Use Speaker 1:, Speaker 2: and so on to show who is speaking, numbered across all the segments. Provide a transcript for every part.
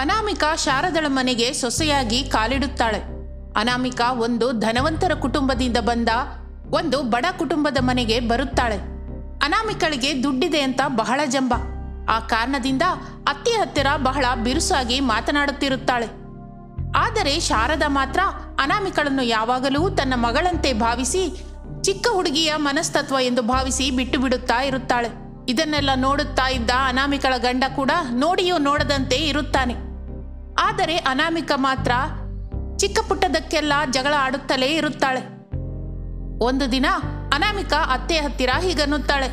Speaker 1: ಅನಾಮಿಕಾ ಶಾರದಳ ಮನೆಗೆ ಸೊಸೆಯಾಗಿ ಕಾಲಿಡುತ್ತಾಳೆ ಅನಾಮಿಕಾ ಒಂದು ಧನವಂತರ ಕುಟುಂಬದಿಂದ ಬಂದ ಒಂದು ಬಡ ಕುಟುಂಬದ ಮನೆಗೆ ಬರುತ್ತಾಳೆ ಅನಾಮಿಕಳಿಗೆ ದುಡ್ಡಿದೆ ಅಂತ ಬಹಳ ಜಂಬ ಆ ಕಾರಣದಿಂದ ಅತ್ತೆ ಹತ್ತಿರ ಬಹಳ ಬಿರುಸಾಗಿ ಮಾತನಾಡುತ್ತಿರುತ್ತಾಳೆ ಆದರೆ ಶಾರದ ಮಾತ್ರ ಅನಾಮಿಕಳನ್ನು ಯಾವಾಗಲೂ ತನ್ನ ಮಗಳಂತೆ ಭಾವಿಸಿ ಚಿಕ್ಕ ಹುಡುಗಿಯ ಮನಸ್ತತ್ವ ಎಂದು ಭಾವಿಸಿ ಬಿಟ್ಟು ಬಿಡುತ್ತಾ ಇರುತ್ತಾಳೆ ಇದನ್ನೆಲ್ಲ ನೋಡುತ್ತಾ ಇದ್ದ ಅನಾಮಿಕಳ ಗಂಡ ಕೂಡ ನೋಡಿಯೂ ನೋಡದಂತೆ ಇರುತ್ತಾನೆ ಆದರೆ ಅನಾಮಿಕ ಮಾತ್ರ ಚಿಕ್ಕ ಪುಟ್ಟದಕ್ಕೆಲ್ಲ ಜಗಳ ಆಡುತ್ತಲೇ ಇರುತ್ತಾಳೆ ಒಂದು ದಿನ ಅನಾಮಿಕ ಅತ್ತೆ ಹತ್ತಿರ ಹೀಗನ್ನುತ್ತಾಳೆ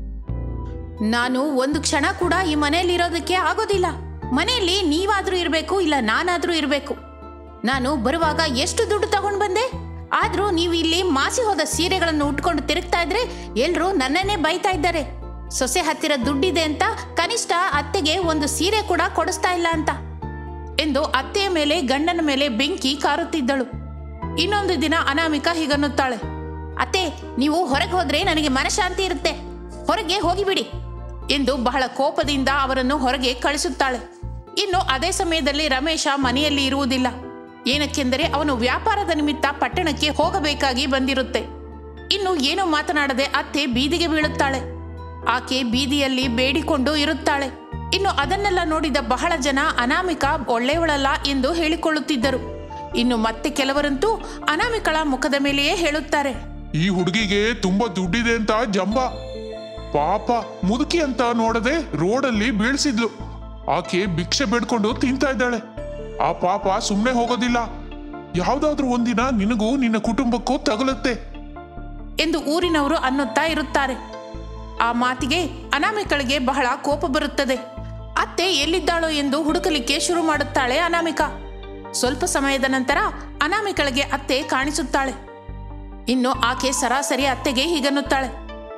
Speaker 1: ನಾನು ಒಂದು ಕ್ಷಣ ಕೂಡ ಈ ಮನೆಯಲ್ಲಿ ಇರೋದಕ್ಕೆ ಆಗೋದಿಲ್ಲ ಮನೆಯಲ್ಲಿ ನೀವಾದ್ರೂ ಇರಬೇಕು ಇಲ್ಲ ನಾನಾದ್ರೂ ಇರಬೇಕು ನಾನು ಬರುವಾಗ ಎಷ್ಟು ದುಡ್ಡು ತಗೊಂಡು ಬಂದೆ ಆದ್ರೂ ನೀವು ಇಲ್ಲಿ ಮಾಸಿ ಹೋದ ಸೀರೆಗಳನ್ನು ಉಟ್ಕೊಂಡು ತಿರುಗ್ತಾ ಇದ್ರೆ ಎಲ್ರೂ ನನ್ನನ್ನೇ ಬೈತಾ ಇದ್ದಾರೆ ಸೊಸೆ ಹತ್ತಿರ ದುಡ್ಡಿದೆ ಅಂತ ಕನಿಷ್ಠ ಅತ್ತೆಗೆ ಒಂದು ಸೀರೆ ಕೂಡ ಕೊಡಿಸ್ತಾ ಇಲ್ಲ ಅಂತ ಎಂದು ಅತ್ತೆಯ ಮೇಲೆ ಗಂಡನ ಮೇಲೆ ಬೆಂಕಿ ಕಾರುತ್ತಿದ್ದಳು ಇನ್ನೊಂದು ದಿನ ಅನಾಮಿಕ ಹೀಗನ್ನುತ್ತಾಳೆ ಅತ್ತೆ ನೀವು ಹೊರಗೆ ಹೋದ್ರೆ ನನಗೆ ಮನಶಾಂತಿ ಇರುತ್ತೆ ಹೊರಗೆ ಹೋಗಿಬಿಡಿ ಎಂದು ಬಹಳ ಕೋಪದಿಂದ ಅವರನ್ನು ಹೊರಗೆ ಕಳಿಸುತ್ತಾಳೆ ಇನ್ನು ಅದೇ ಸಮಯದಲ್ಲಿ ರಮೇಶ ಮನೆಯಲ್ಲಿ ಇರುವುದಿಲ್ಲ ಏನಕ್ಕೆಂದರೆ ಅವನು ವ್ಯಾಪಾರದ ನಿಮಿತ್ತ ಪಟ್ಟಣಕ್ಕೆ ಹೋಗಬೇಕಾಗಿ ಬಂದಿರುತ್ತೆ ಇನ್ನು ಏನು ಮಾತನಾಡದೆ ಅತ್ತೆ ಬೀದಿಗೆ ಬೀಳುತ್ತಾಳೆ ಆಕೆ ಬೀದಿಯಲ್ಲಿ ಬೇಡಿಕೊಂಡು ಇರುತ್ತಾಳೆ ಇನ್ನು ಅದನ್ನೆಲ್ಲ ನೋಡಿದ ಬಹಳ ಜನ ಅನಾಮಿಕ ಒಳ್ಳೆಯವಳಲ್ಲ ಎಂದು ಹೇಳಿಕೊಳ್ಳುತ್ತಿದ್ದರು ಇನ್ನು ಮತ್ತೆ ಕೆಲವರಂತೂ ಅನಾಮಿಕಳ ಮುಖದ ಮೇಲೆಯೇ ಹೇಳುತ್ತಾರೆ
Speaker 2: ಈ ಹುಡುಗಿಗೆ ತುಂಬಾ ದುಡ್ಡಿದೆ ಅಂತ ಜಂಬ ಪಾಪ ಮುದುಕಿ ಅಂತ ನೋಡದೆ ರೋಡಲ್ಲಿ ಬೀಳ್ಸಿದ್ಲು ಆಕೆ ಭಿಕ್ಷೆ ಬೇಡ್ಕೊಂಡು ತಿಂತಾ ಇದ್ದಾಳೆ ಆ ಪಾಪ ಸುಮ್ಮನೆ ಹೋಗೋದಿಲ್ಲ ಯಾವ್ದಾದ್ರೂ ಒಂದಿನ ನಿನಗೂ ನಿನ್ನ ಕುಟುಂಬಕ್ಕೂ ತಗಲುತ್ತೆ
Speaker 1: ಎಂದು ಊರಿನವರು ಅನ್ನುತ್ತಾ ಇರುತ್ತಾರೆ ಆ ಮಾತಿಗೆ ಅನಾಮಿಕಳಿಗೆ ಬಹಳ ಕೋಪ ಬರುತ್ತದೆ ಅತ್ತೆ ಎಲ್ಲಿದ್ದಾಳೋ ಎಂದು ಹುಡುಕಲಿಕ್ಕೆ ಶುರು ಮಾಡುತ್ತಾಳೆ ಅನಾಮಿಕ ಸ್ವಲ್ಪ ಸಮಯದ ನಂತರ ಅನಾಮಿಕಳಿಗೆ ಅತ್ತೆ ಕಾಣಿಸುತ್ತಾಳೆ ಇನ್ನು ಆಕೆ ಸರಾಸರಿ ಅತ್ತೆಗೆ ಹೀಗನ್ನುತ್ತಾಳೆ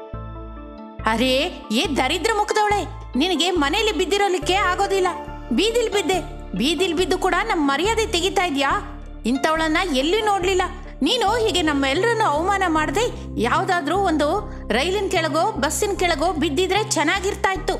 Speaker 1: ಅರೇ ಏ ದರಿದ್ರ ಮುಖದವಳೆ ನಿನಗೆ ಮನೆಯಲ್ಲಿ ಬಿದ್ದಿರಲಿಕ್ಕೆ ಆಗೋದಿಲ್ಲ ಬೀದಿಲ್ ಬಿದ್ದೆ ಬೀದಿಲ್ ಬಿದ್ದು ಕೂಡ ನಮ್ಮ ಮರ್ಯಾದೆ ತೆಗಿತಾ ಇದ್ಯಾ ಇಂಥವಳನ್ನ ಎಲ್ಲಿ ನೋಡ್ಲಿಲ್ಲ ನೀನು ಹೀಗೆ ನಮ್ಮೆಲ್ಲರನ್ನು ಅವಮಾನ ಮಾಡದೆ ಯಾವ್ದಾದ್ರೂ ಒಂದು ರೈಲಿನ ಕೆಳಗೋ ಬಸ್ಸಿನ ಕೆಳಗೋ ಬಿದ್ದಿದ್ರೆ ಚೆನ್ನಾಗಿರ್ತಾ ಇತ್ತು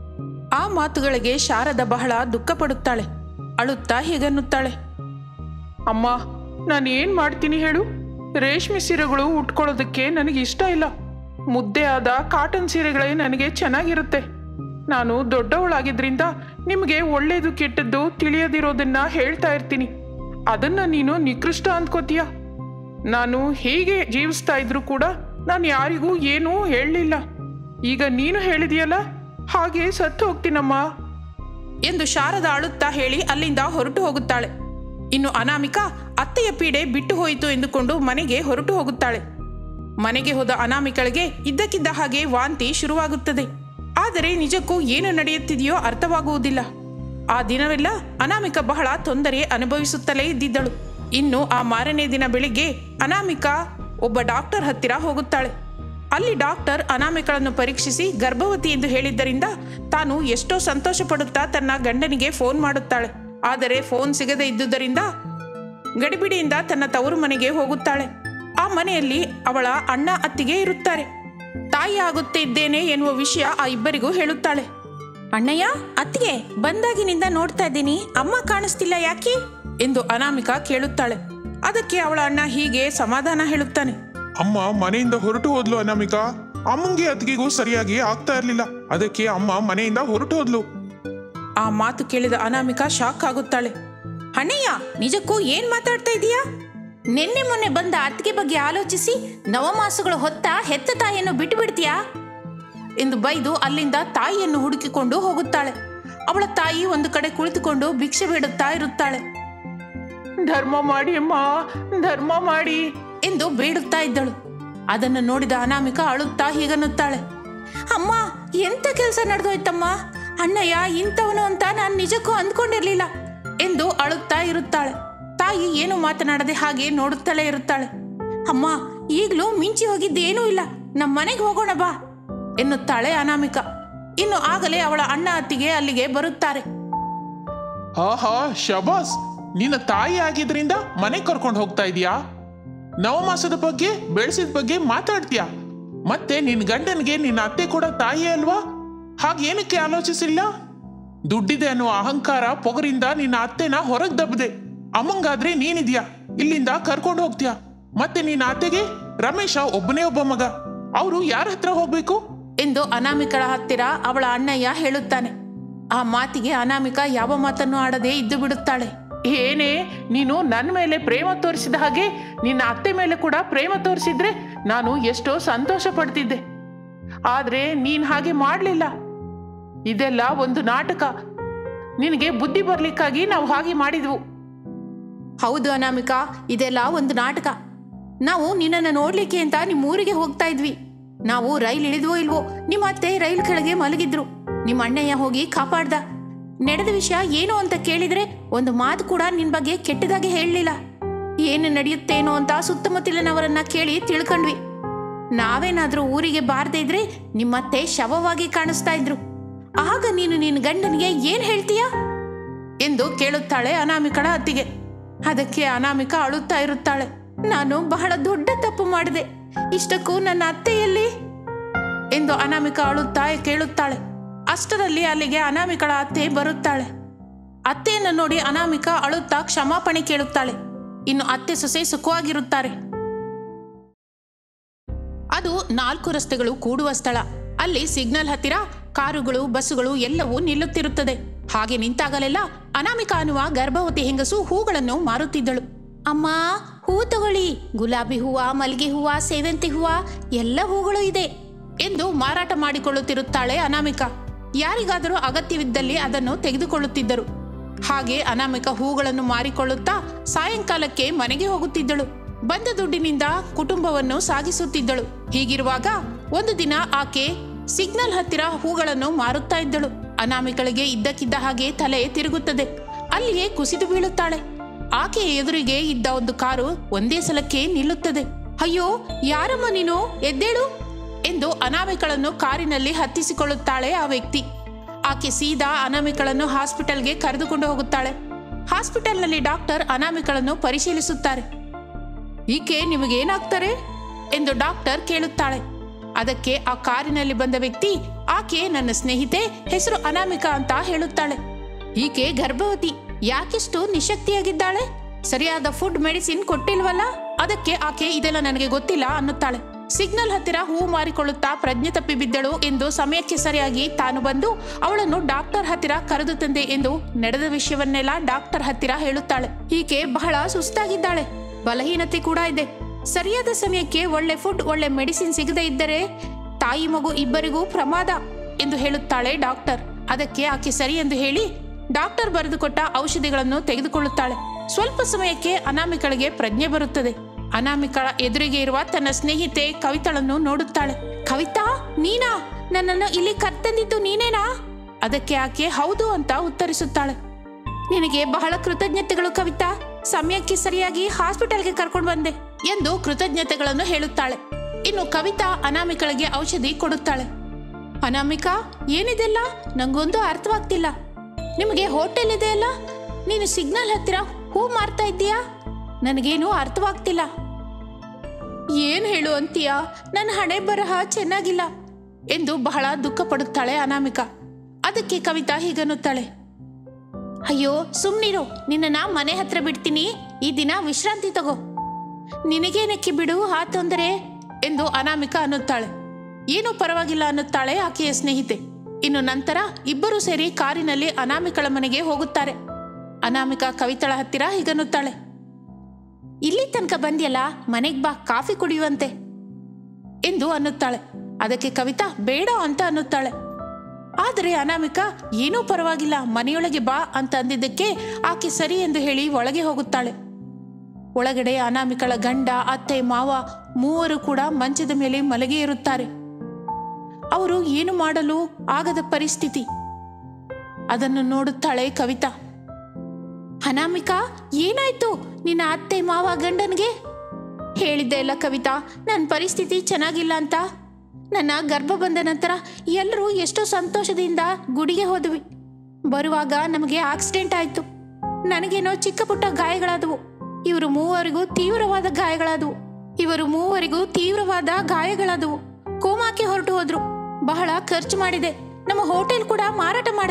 Speaker 1: ಆ ಮಾತುಗಳಿಗೆ ಶಾರದ ಬಹಳ ದುಃಖ ಪಡುತ್ತಾಳೆ ಅಳುತ್ತಾ ಹೀಗನ್ನುತ್ತಾಳೆ
Speaker 3: ಅಮ್ಮ ನಾನು ಏನು ಮಾಡ್ತೀನಿ ಹೇಳು ರೇಷ್ಮೆ ಸೀರೆಗಳು ಉಟ್ಕೊಳ್ಳೋದಕ್ಕೆ ನನಗೆ ಇಷ್ಟ ಇಲ್ಲ ಮುದ್ದೆ ಆದ ಕಾಟನ್ ಸೀರೆಗಳೇ ನನಗೆ ಚೆನ್ನಾಗಿರುತ್ತೆ ನಾನು ದೊಡ್ಡವಳಾಗಿದ್ರಿಂದ ನಿಮಗೆ ಒಳ್ಳೇದು ಕೆಟ್ಟದ್ದು ತಿಳಿಯದಿರೋದನ್ನ ಹೇಳ್ತಾ ಇರ್ತೀನಿ ಅದನ್ನ ನೀನು ನಿಕೃಷ್ಟ ಅಂದ್ಕೋತೀಯ ನಾನು ಹೀಗೆ ಜೀವಿಸ್ತಾ ಇದ್ರು ಕೂಡ ನಾನು ಯಾರಿಗೂ ಏನೂ ಹೇಳಲಿಲ್ಲ ಈಗ ನೀನು ಹೇಳಿದೆಯಲ್ಲ ಹಾಗೆ ಸತ್ತು ಹೋಗ್ತೀನಮ್ಮ
Speaker 1: ಎಂದು ಶಾರದ ಅಳುತ್ತಾ ಹೇಳಿ ಅಲ್ಲಿಂದ ಹೊರಟು ಹೋಗುತ್ತಾಳೆ ಇನ್ನು ಅನಾಮಿಕಾ ಅತ್ತೆಯ ಪೀಡೆ ಬಿಟ್ಟು ಹೋಯಿತು ಎಂದುಕೊಂಡು ಮನೆಗೆ ಹೊರಟು ಹೋಗುತ್ತಾಳೆ ಮನೆಗೆ ಹೋದ ಅನಾಮಿಕಳಿಗೆ ಇದ್ದಕ್ಕಿದ್ದ ಹಾಗೆ ವಾಂತಿ ಶುರುವಾಗುತ್ತದೆ ಆದರೆ ನಿಜಕ್ಕೂ ಏನು ನಡೆಯುತ್ತಿದೆಯೋ ಅರ್ಥವಾಗುವುದಿಲ್ಲ ಆ ದಿನವೆಲ್ಲ ಅನಾಮಿಕ ಬಹಳ ತೊಂದರೆ ಅನುಭವಿಸುತ್ತಲೇ ಇದ್ದಿದ್ದಳು ಇನ್ನು ಆ ಮಾರನೇ ದಿನ ಬೆಳಿಗ್ಗೆ ಅನಾಮಿಕಾ ಒಬ್ಬ ಡಾಕ್ಟರ್ ಹತ್ತಿರ ಹೋಗುತ್ತಾಳೆ ಅಲ್ಲಿ ಡಾಕ್ಟರ್ ಅನಾಮಿಕಳನ್ನು ಪರೀಕ್ಷಿಸಿ ಗರ್ಭವತಿ ಎಂದು ಹೇಳಿದ್ದರಿಂದ ತಾನು ಎಷ್ಟೋ ಸಂತೋಷ ಪಡುತ್ತಾ ತನ್ನ ಗಂಡನಿಗೆ ಫೋನ್ ಮಾಡುತ್ತಾಳೆ ಆದರೆ ಫೋನ್ ಸಿಗದೇ ಇದ್ದುದರಿಂದ ಗಡಿಬಿಡಿಯಿಂದ ತನ್ನ ತವರು ಮನೆಗೆ ಹೋಗುತ್ತಾಳೆ ಆ ಮನೆಯಲ್ಲಿ ಅವಳ ಅಣ್ಣ ಅತ್ತಿಗೆ ಇರುತ್ತಾರೆ ತಾಯಿ ಆಗುತ್ತೆ ಇದ್ದೇನೆ ಎನ್ನುವ ವಿಷಯ ಆ ಇಬ್ಬರಿಗೂ ಹೇಳುತ್ತಾಳೆ ಅಣ್ಣಯ್ಯ ಅತ್ತಿಗೆ ಬಂದಾಗಿನಿಂದ ನೋಡ್ತಾ ಇದ್ದೀನಿ ಅಮ್ಮ ಕಾಣಿಸ್ತಿಲ್ಲ ಯಾಕೆ ಎಂದು ಅನಾಮಿಕಾ ಕೇಳುತ್ತಾಳೆ ಅದಕ್ಕೆ ಅವಳ ಅಣ್ಣ ಹೀಗೆ ಸಮಾಧಾನ ಹೇಳುತ್ತಾನೆ
Speaker 2: ಅಮ್ಮ ಮನೆಯಿಂದ ಹೊರಟು ಹೋದ್ಲು ಅನಾಮಿಕಾ ಅಮ್ಮಂಗೆ ಅತ್ತಿಗೆಗೂ ಸರಿಯಾಗಿ ಆಗ್ತಾ ಇರ್ಲಿಲ್ಲ ಅದಕ್ಕೆ ಅಮ್ಮ ಮನೆಯಿಂದ ಹೊರಟು ಹೋದ್ಲು
Speaker 1: ಆ ಮಾತು ಕೇಳಿದ ಅನಾಮಿಕಾ ಶಾಕ್ ಆಗುತ್ತಾಳೆ ಅಣ್ಣಯ್ಯ ನಿಜಕ್ಕೂ ಏನ್ ಮಾತಾಡ್ತಾ ಇದೀಯಾ ನಿನ್ನೆ ಮೊನ್ನೆ ಬಂದ ಅತ್ತಿಗೆ ಬಗ್ಗೆ ಆಲೋಚಿಸಿ ನವಮಾಸಗಳು ಹೊತ್ತ ಹೆತ್ತ ತಾಯಿಯನ್ನು ಬಿಟ್ಟು ಬಿಡ್ತೀಯಾ ಎಂದು ಬೈದು ಅಲ್ಲಿಂದ ತಾಯಿಯನ್ನು ಹುಡುಕಿಕೊಂಡು ಹೋಗುತ್ತಾಳೆ ಅವಳ ತಾಯಿ ಒಂದು ಕಡೆ ಕುಳಿತುಕೊಂಡು ಭಿಕ್ಷೆ ಬೇಡುತ್ತಾ ಇರುತ್ತಾಳೆ
Speaker 3: ಧರ್ಮ ಮಾಡಿ ಅಮ್ಮ ಧರ್ಮ ಮಾಡಿ
Speaker 1: ಎಂದು ಬೇಡುತ್ತಾ ಇದ್ದಳು ಅದನ್ನು ನೋಡಿದ ಅನಾಮಿಕಾ ಅಳುತ್ತಾ ಹೀಗನ್ನುತ್ತಾಳೆ ಅಮ್ಮ ಎಂತ ಕೆಲಸ ನಡೆದೋಯ್ತಮ್ಮ ಅಣ್ಣಯ್ಯ ಇಂಥವನು ಅಂತ ನಾನು ನಿಜಕ್ಕೂ ಅಂದ್ಕೊಂಡಿರ್ಲಿಲ್ಲ ಎಂದು ಅಳುತ್ತಾ ಇರುತ್ತಾಳೆ ತಾಯಿ ಏನು ಮಾತನಾಡದೆ ಹಾಗೆ ನೋಡುತ್ತಲೇ ಇರುತ್ತಾಳೆ ಅಮ್ಮ ಈಗಲೂ ಮಿಂಚಿ ಹೋಗಿದ್ದೇನೂ ಇಲ್ಲ ನಮ್ಮ ಮನೆಗೆ ಹೋಗೋಣ ಬಾ ಎನ್ನುತ್ತಾಳೆ ಅನಾಮಿಕಾ ಇನ್ನು ಆಗಲೇ ಅವಳ ಅಣ್ಣ ಅತ್ತಿಗೆ ಅಲ್ಲಿಗೆ ಬರುತ್ತಾರೆ
Speaker 2: ಆಹಾ ಶಬಾಸ್ ನಿನ್ನ ತಾಯಿ ಆಗಿದ್ರಿಂದ ಮನೆ ಕರ್ಕೊಂಡು ಹೋಗ್ತಾ ಇದೀಯಾ ನವಮಾಸದ ಬಗ್ಗೆ ಬೆಳೆಸಿದ ಬಗ್ಗೆ ಮಾತಾಡ್ತೀಯಾ ಮತ್ತೆ ನಿನ್ನ ಗಂಡನಿಗೆ ನಿನ್ನ ಅತ್ತೆ ಕೂಡ ತಾಯಿ ಅಲ್ವಾ ಹಾಗೇನಕ್ಕೆ ಆಲೋಚಿಸಿಲ್ಲ ದುಡ್ಡಿದೆ ಅನ್ನೋ ಅಹಂಕಾರ ಪೊಗರಿಂದ ನಿನ್ನ ಅತ್ತೆನ ಹೊರಗ್ ದಬ್ಬದೆ ಅಮ್ಮಂಗಾದ್ರೆ ನೀನಿದ್ಯಾ ಇಲ್ಲಿಂದ ಕರ್ಕೊಂಡು ಹೋಗ್ತೀಯಾ ಮತ್ತೆ ನಿನ್ನ ಅತ್ತೆಗೆ ರಮೇಶ ಒಬ್ಬನೇ ಒಬ್ಬ ಮಗ ಅವರು ಯಾರ ಹತ್ರ ಹೋಗ್ಬೇಕು
Speaker 1: ಎಂದು ಅನಾಮಿಕಳ ಹತ್ತಿರ ಅವಳ ಅಣ್ಣಯ್ಯ ಹೇಳುತ್ತಾನೆ ಆ ಮಾತಿಗೆ ಅನಾಮಿಕ ಯಾವ ಮಾತನ್ನು ಆಡದೆ ಇದ್ದು ಬಿಡುತ್ತಾಳೆ
Speaker 3: ಏನೇ ನೀನು ನನ್ನ ಮೇಲೆ ಪ್ರೇಮ ತೋರಿಸಿದ ಹಾಗೆ ನಿನ್ನ ಅತ್ತೆ ಮೇಲೆ ಕೂಡ ಪ್ರೇಮ ತೋರಿಸಿದ್ರೆ ನಾನು ಎಷ್ಟೋ ಸಂತೋಷ ಪಡ್ತಿದ್ದೆ ಆದ್ರೆ ನೀನ್ ಹಾಗೆ ಮಾಡಲಿಲ್ಲ ಇದೆಲ್ಲ ಒಂದು ನಾಟಕ ನಿನಗೆ ಬುದ್ಧಿ ಬರ್ಲಿಕ್ಕಾಗಿ ನಾವು ಹಾಗೆ ಮಾಡಿದ್ವು
Speaker 1: ಹೌದು ಅನಾಮಿಕಾ ಇದೆಲ್ಲ ಒಂದು ನಾಟಕ ನಾವು ನಿನ್ನನ್ನು ನೋಡ್ಲಿಕ್ಕೆ ಅಂತ ನಿಮ್ಮ ಊರಿಗೆ ಹೋಗ್ತಾ ಇದ್ವಿ ನಾವು ರೈಲ್ ಇಳಿದ್ವೋ ಇಲ್ವೋ ನಿಮ್ಮ ಅತ್ತೆ ರೈಲ್ ಕೆಳಗೆ ಮಲಗಿದ್ರು ನಿಮ್ಮ ಅಣ್ಣಯ್ಯ ಹೋಗಿ ಕಾಪಾಡ್ದ ನಡೆದ ವಿಷಯ ಏನು ಅಂತ ಕೇಳಿದ್ರೆ ಒಂದು ಮಾತು ಕೂಡ ನಿನ್ ಬಗ್ಗೆ ಕೆಟ್ಟದಾಗಿ ಹೇಳಲಿಲ್ಲ ಏನು ನಡೆಯುತ್ತೇನೋ ಅಂತ ಸುತ್ತಮುತ್ತಲಿನವರನ್ನ ಕೇಳಿ ತಿಳ್ಕೊಂಡ್ವಿ ನಾವೇನಾದ್ರೂ ಊರಿಗೆ ಬಾರದೇ ಇದ್ರೆ ನಿಮ್ಮತ್ತೆ ಶವವಾಗಿ ಕಾಣಿಸ್ತಾ ಇದ್ರು ಆಗ ನೀನು ನಿನ್ನ ಗಂಡನಿಗೆ ಏನ್ ಹೇಳ್ತೀಯಾ ಎಂದು ಕೇಳುತ್ತಾಳೆ ಅನಾಮಿಕಳ ಅತ್ತಿಗೆ ಅದಕ್ಕೆ ಅನಾಮಿಕ ಅಳುತ್ತಾ ಇರುತ್ತಾಳೆ ನಾನು ಬಹಳ ದೊಡ್ಡ ತಪ್ಪು ಮಾಡಿದೆ ಇಷ್ಟಕ್ಕೂ ನನ್ನ ಅತ್ತೆಯಲ್ಲಿ ಎಂದು ಅನಾಮಿಕ ಅಳುತ್ತಾ ಕೇಳುತ್ತಾಳೆ ಅಷ್ಟರಲ್ಲಿ ಅಲ್ಲಿಗೆ ಅನಾಮಿಕಳ ಅತ್ತೆ ಬರುತ್ತಾಳೆ ಅತ್ತೆಯನ್ನು ನೋಡಿ ಅನಾಮಿಕ ಅಳುತ್ತಾ ಕ್ಷಮಾಪಣೆ ಕೇಳುತ್ತಾಳೆ ಇನ್ನು ಅತ್ತೆ ಸೊಸೆ ಸುಖವಾಗಿರುತ್ತಾರೆ ಅದು ನಾಲ್ಕು ರಸ್ತೆಗಳು ಕೂಡುವ ಸ್ಥಳ ಅಲ್ಲಿ ಸಿಗ್ನಲ್ ಹತ್ತಿರ ಕಾರುಗಳು ಬಸ್ಸುಗಳು ಎಲ್ಲವೂ ನಿಲ್ಲುತ್ತಿರುತ್ತದೆ ಹಾಗೆ ನಿಂತಾಗಲೆಲ್ಲ ಅನಾಮಿಕ ಅನ್ನುವ ಗರ್ಭವತಿ ಹೆಂಗಸು ಹೂಗಳನ್ನು ಮಾರುತ್ತಿದ್ದಳು ಅಮ್ಮ ಹೂ ತಗೊಳ್ಳಿ ಗುಲಾಬಿ ಹೂವ ಮಲ್ಲಿಗೆ ಹೂವ ಸೇವಂತಿ ಹೂವ ಎಲ್ಲ ಹೂಗಳು ಇದೆ ಎಂದು ಮಾರಾಟ ಮಾಡಿಕೊಳ್ಳುತ್ತಿರುತ್ತಾಳೆ ಅನಾಮಿಕ ಯಾರಿಗಾದರೂ ಅಗತ್ಯವಿದ್ದಲ್ಲಿ ಅದನ್ನು ತೆಗೆದುಕೊಳ್ಳುತ್ತಿದ್ದರು ಹಾಗೆ ಅನಾಮಿಕ ಹೂಗಳನ್ನು ಮಾರಿಕೊಳ್ಳುತ್ತಾ ಸಾಯಂಕಾಲಕ್ಕೆ ಮನೆಗೆ ಹೋಗುತ್ತಿದ್ದಳು ಬಂದ ದುಡ್ಡಿನಿಂದ ಕುಟುಂಬವನ್ನು ಸಾಗಿಸುತ್ತಿದ್ದಳು ಹೀಗಿರುವಾಗ ಒಂದು ದಿನ ಆಕೆ ಸಿಗ್ನಲ್ ಹತ್ತಿರ ಹೂಗಳನ್ನು ಮಾರುತ್ತಾ ಇದ್ದಳು ಅನಾಮಿಕಳಿಗೆ ಇದ್ದಕ್ಕಿದ್ದ ಹಾಗೆ ತಲೆ ತಿರುಗುತ್ತದೆ ಅಲ್ಲಿಯೇ ಕುಸಿದು ಬೀಳುತ್ತಾಳೆ ಆಕೆಯ ಎದುರಿಗೆ ಇದ್ದ ಒಂದು ಕಾರು ಒಂದೇ ಸಲಕ್ಕೆ ನಿಲ್ಲುತ್ತದೆ ಅಯ್ಯೋ ಯಾರಮ್ಮ ನೀನು ಎದ್ದೇಳು ಎಂದು ಅನಾಮಿಕಳನ್ನು ಕಾರಿನಲ್ಲಿ ಹತ್ತಿಸಿಕೊಳ್ಳುತ್ತಾಳೆ ಆ ವ್ಯಕ್ತಿ ಆಕೆ ಸೀದಾ ಅನಾಮಿಕಳನ್ನು ಹಾಸ್ಪಿಟಲ್ಗೆ ಕರೆದುಕೊಂಡು ಹೋಗುತ್ತಾಳೆ ಹಾಸ್ಪಿಟಲ್ನಲ್ಲಿ ಡಾಕ್ಟರ್ ಅನಾಮಿಕಳನ್ನು ಪರಿಶೀಲಿಸುತ್ತಾರೆ ಈಕೆ ನಿಮಗೇನಾಗ್ತಾರೆ ಎಂದು ಡಾಕ್ಟರ್ ಕೇಳುತ್ತಾಳೆ ಅದಕ್ಕೆ ಆ ಕಾರಿನಲ್ಲಿ ಬಂದ ವ್ಯಕ್ತಿ ಆಕೆ ನನ್ನ ಸ್ನೇಹಿತೆ ಹೆಸರು ಅನಾಮಿಕಾ ಅಂತ ಹೇಳುತ್ತಾಳೆ ಈಕೆ ಗರ್ಭವತಿ ಯಾಕೆಷ್ಟು ನಿಶಕ್ತಿಯಾಗಿದ್ದಾಳೆ ಸರಿಯಾದ ಫುಡ್ ಮೆಡಿಸಿನ್ ಕೊಟ್ಟಿಲ್ವಲ್ಲ ಅದಕ್ಕೆ ಆಕೆ ಇದೆಲ್ಲ ನನಗೆ ಗೊತ್ತಿಲ್ಲ ಅನ್ನುತ್ತಾಳೆ ಸಿಗ್ನಲ್ ಹತ್ತಿರ ಹೂ ಮಾರಿಕೊಳ್ಳುತ್ತಾ ಪ್ರಜ್ಞೆ ತಪ್ಪಿ ಬಿದ್ದಳು ಎಂದು ಸಮಯಕ್ಕೆ ಸರಿಯಾಗಿ ತಾನು ಬಂದು ಅವಳನ್ನು ಡಾಕ್ಟರ್ ಹತ್ತಿರ ಕರೆದು ತಂದೆ ಎಂದು ನಡೆದ ವಿಷಯವನ್ನೆಲ್ಲ ಡಾಕ್ಟರ್ ಹತ್ತಿರ ಹೇಳುತ್ತಾಳೆ ಈಕೆ ಬಹಳ ಸುಸ್ತಾಗಿದ್ದಾಳೆ ಬಲಹೀನತೆ ಕೂಡ ಇದೆ ಸರಿಯಾದ ಸಮಯಕ್ಕೆ ಒಳ್ಳೆ ಫುಡ್ ಒಳ್ಳೆ ಮೆಡಿಸಿನ್ ಸಿಗದೇ ಇದ್ದರೆ ತಾಯಿ ಮಗು ಇಬ್ಬರಿಗೂ ಪ್ರಮಾದ ಎಂದು ಹೇಳುತ್ತಾಳೆ ಡಾಕ್ಟರ್ ಅದಕ್ಕೆ ಆಕೆ ಸರಿ ಎಂದು ಹೇಳಿ ಡಾಕ್ಟರ್ ಬರೆದುಕೊಟ್ಟ ಔಷಧಿಗಳನ್ನು ತೆಗೆದುಕೊಳ್ಳುತ್ತಾಳೆ ಸ್ವಲ್ಪ ಸಮಯಕ್ಕೆ ಅನಾಮಿಕಳಿಗೆ ಪ್ರಜ್ಞೆ ಬರುತ್ತದೆ ಅನಾಮಿಕಳ ಎದುರಿಗೆ ಇರುವ ತನ್ನ ಸ್ನೇಹಿತೆ ಕವಿತಳನ್ನು ನೋಡುತ್ತಾಳೆ ಕವಿತಾ ನೀನಾ ನನ್ನನ್ನು ಇಲ್ಲಿ ಕರ್ತಂದಿದ್ದು ನೀನೇನಾ ಅದಕ್ಕೆ ಆಕೆ ಹೌದು ಅಂತ ಉತ್ತರಿಸುತ್ತಾಳೆ ನಿನಗೆ ಬಹಳ ಕೃತಜ್ಞತೆಗಳು ಕವಿತಾ ಸಮಯಕ್ಕೆ ಸರಿಯಾಗಿ ಹಾಸ್ಪಿಟಲ್ಗೆ ಕರ್ಕೊಂಡು ಬಂದೆ ಎಂದು ಕೃತಜ್ಞತೆಗಳನ್ನು ಹೇಳುತ್ತಾಳೆ ಇನ್ನು ಕವಿತಾ ಅನಾಮಿಕಳಿಗೆ ಔಷಧಿ ಕೊಡುತ್ತಾಳೆ ಅನಾಮಿಕಾ ಏನಿದೆಲ್ಲ ನಂಗೊಂದು ಅರ್ಥವಾಗ್ತಿಲ್ಲ ನಿಮಗೆ ಹೋಟೆಲ್ ಇದೆ ಅಲ್ಲ ನೀನು ಸಿಗ್ನಲ್ ಹತ್ತಿರ ಹೂ ಮಾರ್ತಾ ಇದ್ದೀಯಾ ನನಗೇನು ಅರ್ಥವಾಗ್ತಿಲ್ಲ ಏನ್ ಹೇಳು ಅಂತೀಯಾ ನನ್ನ ಹಣೆ ಬರಹ ಚೆನ್ನಾಗಿಲ್ಲ ಎಂದು ಬಹಳ ದುಃಖ ಪಡುತ್ತಾಳೆ ಅನಾಮಿಕಾ ಅದಕ್ಕೆ ಕವಿತಾ ಹೀಗನ್ನುತ್ತಾಳೆ ಅಯ್ಯೋ ಸುಮ್ನಿರು ನಿನ್ನ ಮನೆ ಹತ್ರ ಬಿಡ್ತೀನಿ ಈ ದಿನ ವಿಶ್ರಾಂತಿ ತಗೋ ನಿನಗೇನಕ್ಕೆ ಬಿಡು ಆ ತೊಂದರೆ ಎಂದು ಅನಾಮಿಕ ಅನ್ನುತ್ತಾಳೆ ಏನೂ ಪರವಾಗಿಲ್ಲ ಅನ್ನುತ್ತಾಳೆ ಆಕೆಯ ಸ್ನೇಹಿತೆ ಇನ್ನು ನಂತರ ಇಬ್ಬರು ಸೇರಿ ಕಾರಿನಲ್ಲಿ ಅನಾಮಿಕಳ ಮನೆಗೆ ಹೋಗುತ್ತಾರೆ ಅನಾಮಿಕ ಕವಿತಳ ಹತ್ತಿರ ಹೀಗನ್ನುತ್ತಾಳೆ ಇಲ್ಲಿ ತನಕ ಬಂದ್ಯಲ್ಲ ಮನೆಗ್ ಬಾ ಕಾಫಿ ಕುಡಿಯುವಂತೆ ಎಂದು ಅನ್ನುತ್ತಾಳೆ ಅದಕ್ಕೆ ಕವಿತಾ ಬೇಡ ಅಂತ ಅನ್ನುತ್ತಾಳೆ ಆದರೆ ಅನಾಮಿಕ ಏನೂ ಪರವಾಗಿಲ್ಲ ಮನೆಯೊಳಗೆ ಬಾ ಅಂತ ಅಂದಿದ್ದಕ್ಕೆ ಆಕೆ ಸರಿ ಎಂದು ಹೇಳಿ ಒಳಗೆ ಹೋಗುತ್ತಾಳೆ ಒಳಗಡೆ ಅನಾಮಿಕಳ ಗಂಡ ಅತ್ತೆ ಮಾವ ಮೂವರು ಕೂಡ ಮಂಚದ ಮೇಲೆ ಮಲಗಿ ಇರುತ್ತಾರೆ ಅವರು ಏನು ಮಾಡಲು ಆಗದ ಪರಿಸ್ಥಿತಿ ಅದನ್ನು ನೋಡುತ್ತಾಳೆ ಕವಿತಾ ಅನಾಮಿಕಾ ಏನಾಯ್ತು ನಿನ್ನ ಅತ್ತೆ ಮಾವ ಗಂಡನ್ಗೆ ಹೇಳಿದ್ದೆ ಇಲ್ಲ ಕವಿತಾ ನನ್ನ ಪರಿಸ್ಥಿತಿ ಚೆನ್ನಾಗಿಲ್ಲ ಅಂತ ನನ್ನ ಗರ್ಭ ಬಂದ ನಂತರ ಎಲ್ಲರೂ ಎಷ್ಟೋ ಸಂತೋಷದಿಂದ ಗುಡಿಗೆ ಹೋದ್ವಿ ಬರುವಾಗ ನಮಗೆ ಆಕ್ಸಿಡೆಂಟ್ ಆಯ್ತು ನನಗೇನೋ ಚಿಕ್ಕ ಪುಟ್ಟ ಗಾಯಗಳಾದವು ಇವರು ಮೂವರಿಗೂ ತೀವ್ರವಾದ ಗಾಯಗಳಾದವು ಇವರು ಮೂವರಿಗೂ ತೀವ್ರವಾದ ಗಾಯಗಳಾದವು ಕೋಮಾಕ್ಕೆ ಹೊರಟು ಹೋದ್ರು ಬಹಳ ಖರ್ಚು ಮಾಡಿದೆ ನಮ್ಮ ಹೋಟೆಲ್ ಕೂಡ ಮಾರಾಟ ಮಾಡಿದೆ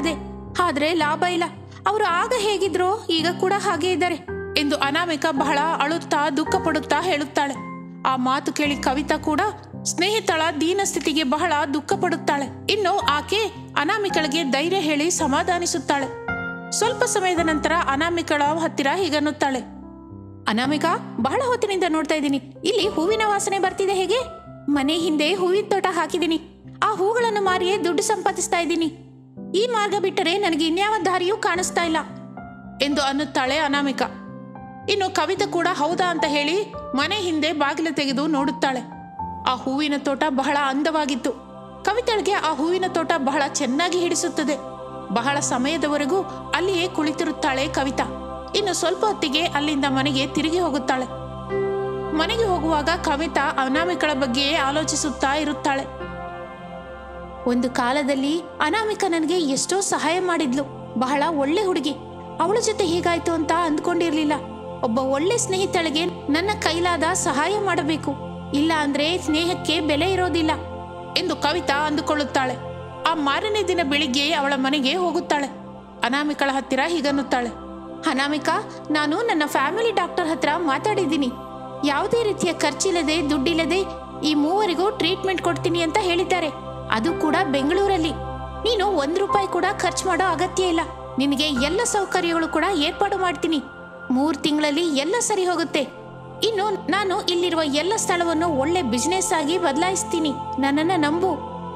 Speaker 1: ಆದ್ರೆ ಲಾಭ ಇಲ್ಲ ಅವರು ಆಗ ಹೇಗಿದ್ರೋ ಈಗ ಕೂಡ ಹಾಗೆ ಇದ್ದಾರೆ ಎಂದು ಅನಾಮಿಕ ಬಹಳ ಅಳುತ್ತಾ ದುಃಖ ಪಡುತ್ತಾ ಹೇಳುತ್ತಾಳೆ ಆ ಮಾತು ಕೇಳಿ ಕವಿತಾ ಕೂಡ ಸ್ನೇಹಿತಳ ದೀನ ಸ್ಥಿತಿಗೆ ಬಹಳ ದುಃಖ ಪಡುತ್ತಾಳೆ ಇನ್ನು ಆಕೆ ಅನಾಮಿಕಳಿಗೆ ಧೈರ್ಯ ಹೇಳಿ ಸಮಾಧಾನಿಸುತ್ತಾಳೆ ಸ್ವಲ್ಪ ಸಮಯದ ನಂತರ ಅನಾಮಿಕಳ ಹತ್ತಿರ ಹೀಗನ್ನುತ್ತಾಳೆ ಅನಾಮಿಕಾ ಬಹಳ ಹೊತ್ತಿನಿಂದ ನೋಡ್ತಾ ಇದ್ದೀನಿ ಇಲ್ಲಿ ಹೂವಿನ ವಾಸನೆ ಬರ್ತಿದೆ ಹೇಗೆ ಮನೆ ಹಿಂದೆ ಹೂವಿನ ತೋಟ ಹಾಕಿದ್ದೀನಿ ಆ ಹೂಗಳನ್ನು ಮಾರಿಯೇ ದುಡ್ಡು ಸಂಪಾದಿಸ್ತಾ ಇದ್ದೀನಿ ಈ ಮಾರ್ಗ ಬಿಟ್ಟರೆ ನನಗೆ ಇನ್ಯಾವ ದಾರಿಯೂ ಕಾಣಿಸ್ತಾ ಇಲ್ಲ ಎಂದು ಅನ್ನುತ್ತಾಳೆ ಅನಾಮಿಕಾ ಇನ್ನು ಕವಿತ ಕೂಡ ಹೌದಾ ಅಂತ ಹೇಳಿ ಮನೆ ಹಿಂದೆ ಬಾಗಿಲು ತೆಗೆದು ನೋಡುತ್ತಾಳೆ ಆ ಹೂವಿನ ತೋಟ ಬಹಳ ಅಂದವಾಗಿತ್ತು ಕವಿತಳಿಗೆ ಆ ಹೂವಿನ ತೋಟ ಬಹಳ ಚೆನ್ನಾಗಿ ಹಿಡಿಸುತ್ತದೆ ಬಹಳ ಸಮಯದವರೆಗೂ ಅಲ್ಲಿಯೇ ಕುಳಿತಿರುತ್ತಾಳೆ ಕವಿತಾ ಇನ್ನು ಸ್ವಲ್ಪ ಹೊತ್ತಿಗೆ ಅಲ್ಲಿಂದ ಮನೆಗೆ ತಿರುಗಿ ಹೋಗುತ್ತಾಳೆ ಮನೆಗೆ ಹೋಗುವಾಗ ಕವಿತಾ ಅನಾಮಿಕಳ ಬಗ್ಗೆಯೇ ಆಲೋಚಿಸುತ್ತಾ ಇರುತ್ತಾಳೆ ಒಂದು ಕಾಲದಲ್ಲಿ ಅನಾಮಿಕ ನನಗೆ ಎಷ್ಟೋ ಸಹಾಯ ಮಾಡಿದ್ಲು ಬಹಳ ಒಳ್ಳೆ ಹುಡುಗಿ ಅವಳ ಜೊತೆ ಹೀಗಾಯ್ತು ಅಂತ ಅಂದ್ಕೊಂಡಿರ್ಲಿಲ್ಲ ಒಬ್ಬ ಒಳ್ಳೆ ಸ್ನೇಹಿತಳಿಗೆ ನನ್ನ ಕೈಲಾದ ಸಹಾಯ ಮಾಡಬೇಕು ಇಲ್ಲ ಅಂದ್ರೆ ಸ್ನೇಹಕ್ಕೆ ಬೆಲೆ ಇರೋದಿಲ್ಲ ಎಂದು ಕವಿತಾ ಅಂದುಕೊಳ್ಳುತ್ತಾಳೆ ಆ ಮಾರನೇ ದಿನ ಬೆಳಿಗ್ಗೆ ಅವಳ ಮನೆಗೆ ಹೋಗುತ್ತಾಳೆ ಅನಾಮಿಕಳ ಹತ್ತಿರ ಹೀಗನ್ನುತ್ತಾಳೆ ಅನಾಮಿಕಾ ನಾನು ನನ್ನ ಫ್ಯಾಮಿಲಿ ಡಾಕ್ಟರ್ ಹತ್ರ ಮಾತಾಡಿದ್ದೀನಿ ಯಾವುದೇ ರೀತಿಯ ಖರ್ಚಿಲ್ಲದೆ ದುಡ್ಡಿಲ್ಲದೆ ಈ ಮೂವರಿಗೂ ಟ್ರೀಟ್ಮೆಂಟ್ ಕೊಡ್ತೀನಿ ಅಂತ ಹೇಳಿದ್ದಾರೆ ಅದು ಕೂಡ ಬೆಂಗಳೂರಲ್ಲಿ ನೀನು ಒಂದ್ ರೂಪಾಯಿ ಕೂಡ ಖರ್ಚು ಮಾಡೋ ಅಗತ್ಯ ಇಲ್ಲ ನಿನಗೆ ಎಲ್ಲ ಸೌಕರ್ಯಗಳು ಕೂಡ ಏರ್ಪಾಡು ಮಾಡ್ತೀನಿ ಮೂರ್ ತಿಂಗಳಲ್ಲಿ ಎಲ್ಲ ಸರಿ ಹೋಗುತ್ತೆ ಇನ್ನು ನಾನು ಇಲ್ಲಿರುವ ಎಲ್ಲ ಸ್ಥಳವನ್ನು ಒಳ್ಳೆ ಬಿಸ್ನೆಸ್ ಆಗಿ ಬದಲಾಯಿಸ್ತೀನಿ ನನ್ನನ್ನ ನಂಬು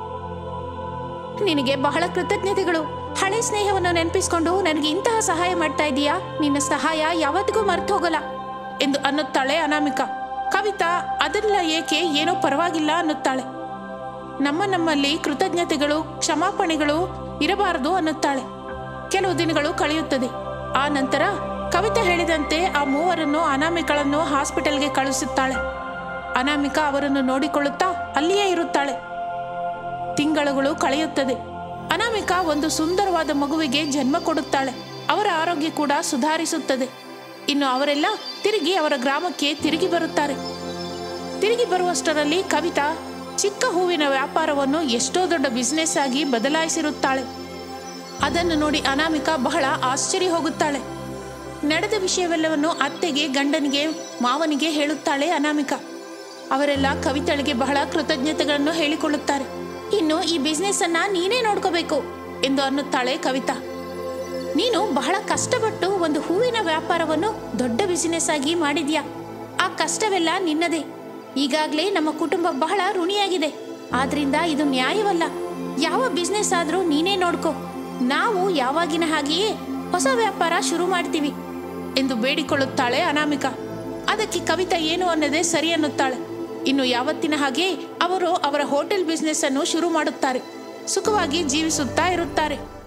Speaker 1: ನಿನಗೆ ಬಹಳ ಕೃತಜ್ಞತೆಗಳು ಹಳೆ ಸ್ನೇಹವನ್ನು ನೆನಪಿಸ್ಕೊಂಡು ನನಗೆ ಇಂತಹ ಸಹಾಯ ಮಾಡ್ತಾ ಇದೀಯಾ ನಿನ್ನ ಸಹಾಯ ಯಾವತ್ತಿಗೂ ಮರ್ತು ಹೋಗಲ್ಲ ಎಂದು ಅನ್ನುತ್ತಾಳೆ ಅನಾಮಿಕಾ ಕವಿತಾ ಅದೆಲ್ಲ ಏಕೆ ಏನೋ ಪರವಾಗಿಲ್ಲ ಅನ್ನುತ್ತಾಳೆ ನಮ್ಮ ನಮ್ಮಲ್ಲಿ ಕೃತಜ್ಞತೆಗಳು ಕ್ಷಮಾಪಣೆಗಳು ಇರಬಾರದು ಅನ್ನುತ್ತಾಳೆ ಕೆಲವು ದಿನಗಳು ಕಳೆಯುತ್ತದೆ ಆ ನಂತರ ಕವಿತಾ ಹೇಳಿದಂತೆ ಆ ಮೂವರನ್ನು ಅನಾಮಿಕಳನ್ನು ಹಾಸ್ಪಿಟಲ್ಗೆ ಕಳುಹಿಸುತ್ತಾಳೆ ಅನಾಮಿಕಾ ಅವರನ್ನು ನೋಡಿಕೊಳ್ಳುತ್ತಾ ಅಲ್ಲಿಯೇ ಇರುತ್ತಾಳೆ ತಿಂಗಳುಗಳು ಕಳೆಯುತ್ತದೆ ಅನಾಮಿಕಾ ಒಂದು ಸುಂದರವಾದ ಮಗುವಿಗೆ ಜನ್ಮ ಕೊಡುತ್ತಾಳೆ ಅವರ ಆರೋಗ್ಯ ಕೂಡ ಸುಧಾರಿಸುತ್ತದೆ ಇನ್ನು ಅವರೆಲ್ಲ ತಿರುಗಿ ಅವರ ಗ್ರಾಮಕ್ಕೆ ತಿರುಗಿ ಬರುತ್ತಾರೆ ತಿರುಗಿ ಬರುವಷ್ಟರಲ್ಲಿ ಕವಿತಾ ಚಿಕ್ಕ ಹೂವಿನ ವ್ಯಾಪಾರವನ್ನು ಎಷ್ಟೋ ದೊಡ್ಡ ಬಿಸ್ನೆಸ್ ಆಗಿ ಬದಲಾಯಿಸಿರುತ್ತಾಳೆ ಅದನ್ನು ನೋಡಿ ಅನಾಮಿಕಾ ಬಹಳ ಆಶ್ಚರ್ಯ ಹೋಗುತ್ತಾಳೆ ನಡೆದ ವಿಷಯವೆಲ್ಲವನ್ನು ಅತ್ತೆಗೆ ಗಂಡನಿಗೆ ಮಾವನಿಗೆ ಹೇಳುತ್ತಾಳೆ ಅನಾಮಿಕಾ ಅವರೆಲ್ಲ ಕವಿತಳಿಗೆ ಬಹಳ ಕೃತಜ್ಞತೆಗಳನ್ನು ಹೇಳಿಕೊಳ್ಳುತ್ತಾರೆ ಇನ್ನು ಈ ಬಿಸ್ನೆಸ್ ಅನ್ನ ನೀನೇ ನೋಡ್ಕೋಬೇಕು ಎಂದು ಅನ್ನುತ್ತಾಳೆ ಕವಿತಾ ನೀನು ಬಹಳ ಕಷ್ಟಪಟ್ಟು ಒಂದು ಹೂವಿನ ವ್ಯಾಪಾರವನ್ನು ದೊಡ್ಡ ಬಿಸಿನೆಸ್ ಆಗಿ ಮಾಡಿದ್ಯಾ ಆ ಕಷ್ಟವೆಲ್ಲ ನಿನ್ನದೇ ಈಗಾಗಲೇ ನಮ್ಮ ಕುಟುಂಬ ಬಹಳ ಋಣಿಯಾಗಿದೆ ಆದ್ರಿಂದ ಇದು ನ್ಯಾಯವಲ್ಲ ಯಾವ ಬಿಸ್ನೆಸ್ ಆದ್ರೂ ನೀನೇ ನೋಡ್ಕೋ ನಾವು ಯಾವಾಗಿನ ಹಾಗೆಯೇ ಹೊಸ ವ್ಯಾಪಾರ ಶುರು ಮಾಡ್ತೀವಿ ಎಂದು ಬೇಡಿಕೊಳ್ಳುತ್ತಾಳೆ ಅನಾಮಿಕಾ ಅದಕ್ಕೆ ಕವಿತಾ ಏನು ಅನ್ನದೇ ಸರಿ ಅನ್ನುತ್ತಾಳೆ ಇನ್ನು ಯಾವತ್ತಿನ ಹಾಗೆ ಅವರು ಅವರ ಹೋಟೆಲ್ ಬಿಸ್ನೆಸ್ ಅನ್ನು ಶುರು ಮಾಡುತ್ತಾರೆ ಸುಖವಾಗಿ ಜೀವಿಸುತ್ತಾ ಇರುತ್ತಾರೆ